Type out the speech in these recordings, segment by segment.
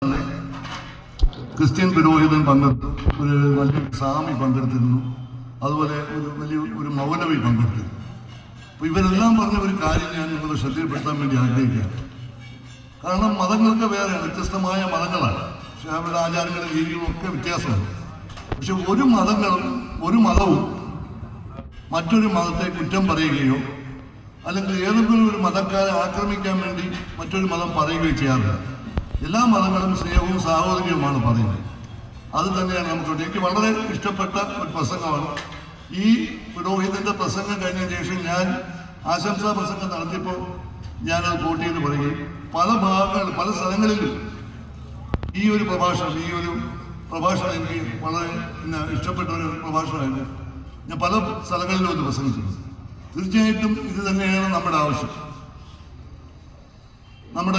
Christian പുരോഹിതൻ പങ്കെടുത്തു ഒരു വലിയ സ്വാമി പങ്കെടുത്തിരുന്നു അതുപോലെ ഒരു വലിയ ഒരു മൗലവി പങ്കെടുത്തിരുന്നു അപ്പോൾ ഇവരെല്ലാം പറഞ്ഞ ഒരു കാര്യം ഞാൻ നിങ്ങളുടെ ശ്രദ്ധയിൽപ്പെടുത്താൻ വേണ്ടി ആഗ്രഹിക്കുകയാണ് കാരണം മതങ്ങൾക്ക് വേറെ വ്യത്യസ്തമായ മതങ്ങളാണ് പക്ഷെ അവരുടെ ആചാരങ്ങളും രീതികളും ഒക്കെ വ്യത്യാസമുണ്ട് പക്ഷെ ഒരു മതങ്ങളും ഒരു മതവും മറ്റൊരു മതത്തെ കുറ്റം പറയുകയോ അല്ലെങ്കിൽ ഏതെങ്കിലും ഒരു മതക്കാരെ ആക്രമിക്കാൻ വേണ്ടി മറ്റൊരു മതം പറയുകയോ ചെയ്യാറില്ല എല്ലാ മതങ്ങളും സ്നേഹവും സാഹോദര്യവുമാണ് പറയുന്നത് അത് തന്നെയാണ് നമുക്ക് എനിക്ക് വളരെ ഇഷ്ടപ്പെട്ട ഒരു പ്രസംഗമാണ് ഈ പുരോഹിതന്റെ പ്രസംഗം കഴിഞ്ഞ ശേഷം ഞാൻ ആശംസാ പ്രസംഗം നടത്തിയപ്പോൾ ഞാനത് കോട്ട് ചെയ്ത് പറയുകയും പല ഭാഗങ്ങൾ പല സ്ഥലങ്ങളിലും ഈ ഒരു പ്രഭാഷണം ഈ ഒരു പ്രഭാഷണം എനിക്ക് വളരെ പിന്നെ ഇഷ്ടപ്പെട്ട ഒരു പ്രഭാഷണമായിരുന്നു ഞാൻ പല സ്ഥലങ്ങളിലും അത് പ്രസംഗിച്ചിട്ടുണ്ട് തീർച്ചയായിട്ടും ഇത് തന്നെയാണ് നമ്മുടെ ആവശ്യം നമ്മുടെ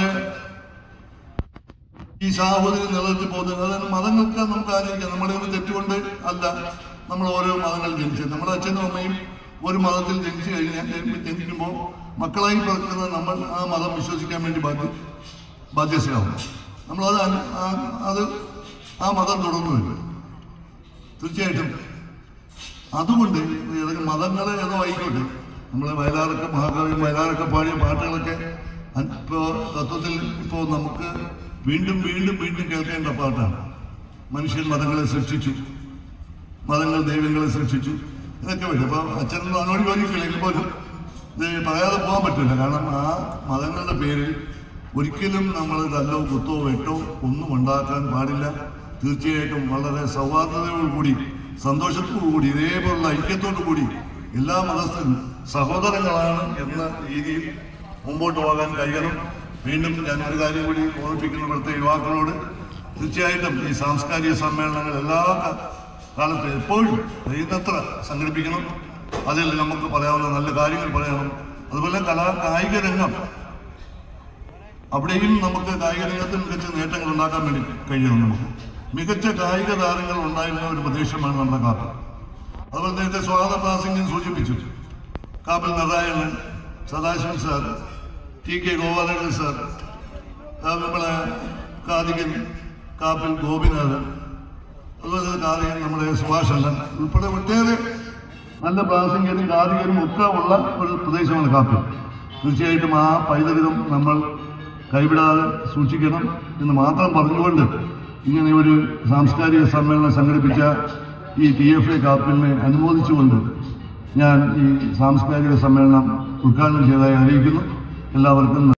ഈ സാഹോദര്യം നിലനിർത്തി പോകുന്നത് അതായത് മതങ്ങൾക്ക് നമുക്ക് ആചരിക്കാം നമ്മുടെ ഒരു തെറ്റുകൊണ്ട് അല്ല നമ്മൾ ഓരോ മതങ്ങളിൽ ജനിച്ചത് നമ്മുടെ അച്ഛനും അമ്മയും ഒരു മതത്തിൽ ജനിച്ചു കഴിഞ്ഞാൽ ജനിക്കുമ്പോൾ മക്കളായി പിറക്കുന്ന നമ്മൾ ആ മതം വിശ്വസിക്കാൻ വേണ്ടി ബാധ്യ ബാധ്യസ്ഥരാകും നമ്മളത് അനു- ആ- അത് ആ മതം തുടർന്നു വരും തീർച്ചയായിട്ടും അതുകൊണ്ട് ഏതൊക്കെ മതങ്ങൾ ഏതോ ആയിക്കോട്ടെ നമ്മൾ വയലാറൊക്കെ മഹാകവിയും വയലാറൊക്കെ പാടിയ പാട്ടുകളൊക്കെ അൻ- ഇപ്പോ തത്വത്തിൽ ഇപ്പോൾ നമുക്ക് വീണ്ടും വീണ്ടും വീണ്ടും കേൾക്കേണ്ട പാട്ടാണ് മനുഷ്യൻ മതങ്ങളെ സൃഷ്ടിച്ചു മതങ്ങൾ ദൈവങ്ങളെ സൃഷ്ടിച്ചു ഇതൊക്കെ വരും അപ്പോൾ അച്ഛനൊന്നും അതിനോട് യോജിക്കില്ലെങ്കിൽ പോലും ഇത് പറയാതെ പോകാൻ പറ്റില്ല കാരണം ആ മതങ്ങളുടെ പേരിൽ ഒരിക്കലും നമ്മൾ തല്ലോ കുത്തോ വെട്ടോ ഒന്നും ഉണ്ടാക്കാൻ പാടില്ല തീർച്ചയായിട്ടും വളരെ സൗഹാർദ്ദതയോടുകൂടി സന്തോഷത്തോടുകൂടി ഇതേപോലുള്ള ഐക്യത്തോടു കൂടി എല്ലാ മതസ്ഥരും സഹോദരങ്ങളാണ് എന്ന രീതിയിൽ മുമ്പോട്ട് പോകാൻ കഴിയണം വീണ്ടും ഞാൻ ഒരു കാര്യം കൂടി ഓർമ്മിപ്പിക്കുന്ന ഇവിടുത്തെ യുവാക്കളോട് തീർച്ചയായിട്ടും ഈ സാംസ്കാരിക സമ്മേളനങ്ങൾ എല്ലാ ക- കാലത്തും എപ്പോഴും കഴിയുന്നത്ര സംഘടിപ്പിക്കണം അതിൽ നമുക്ക് പറയാവുന്ന നല്ല കാര്യങ്ങൾ പറയണം അതുപോലെ കലാ കായിക രംഗം അവിടെയും നമുക്ക് കായിക രംഗത്ത് മികച്ച നേട്ടങ്ങൾ ഉണ്ടാക്കാൻ വേണ്ടി കഴിയണം നമുക്ക് മികച്ച കായിക താരങ്ങൾ ഉണ്ടായിരുന്ന ഒരു പ്രദേശമാണ് നമ്മുടെ കാപ്പിൽ അതുപോലെ നേരത്തെ സ്വാഗത പ്രാസിംഗൻ സൂചിപ്പിച്ചു Kappil Narayanan Sadasivan sir T K Gopalakrishnan sir ആ, നമ്മളെ കാതികൻ കാപ്പിൽ ഗോപിനാഥൻ അതുപോലെ തന്നെ കാതികൻ നമ്മുടെ സുഭാഷ് അണ്ണൻ ഉൾപ്പെടെ ഒട്ടേറെ നല്ല പ്രാസംഗികരും കാതികരും ഒക്കെ ഉള്ള ഒരു പ്രദേശമാണ് കാപ്പിൽ തീർച്ചയായിട്ടും ആ പൈതൃകം നമ്മൾ കൈവിടാതെ സൂക്ഷിക്കണം എന്ന് മാത്രം പറഞ്ഞുകൊണ്ട് ഇങ്ങനെ ഒരു സാംസ്കാരിക സമ്മേളനം സംഘടിപ്പിച്ച ഈ ടി എഫ് എ കാപ്പിലിനെ അനുമോദിച്ചുകൊണ്ട് ഞാൻ ഈ സാംസ്കാരിക സമ്മേളനം ഉദ്ഘാടനം ചെയ്തതായി അറിയിക്കുന്നു എല്ലാവർക്കും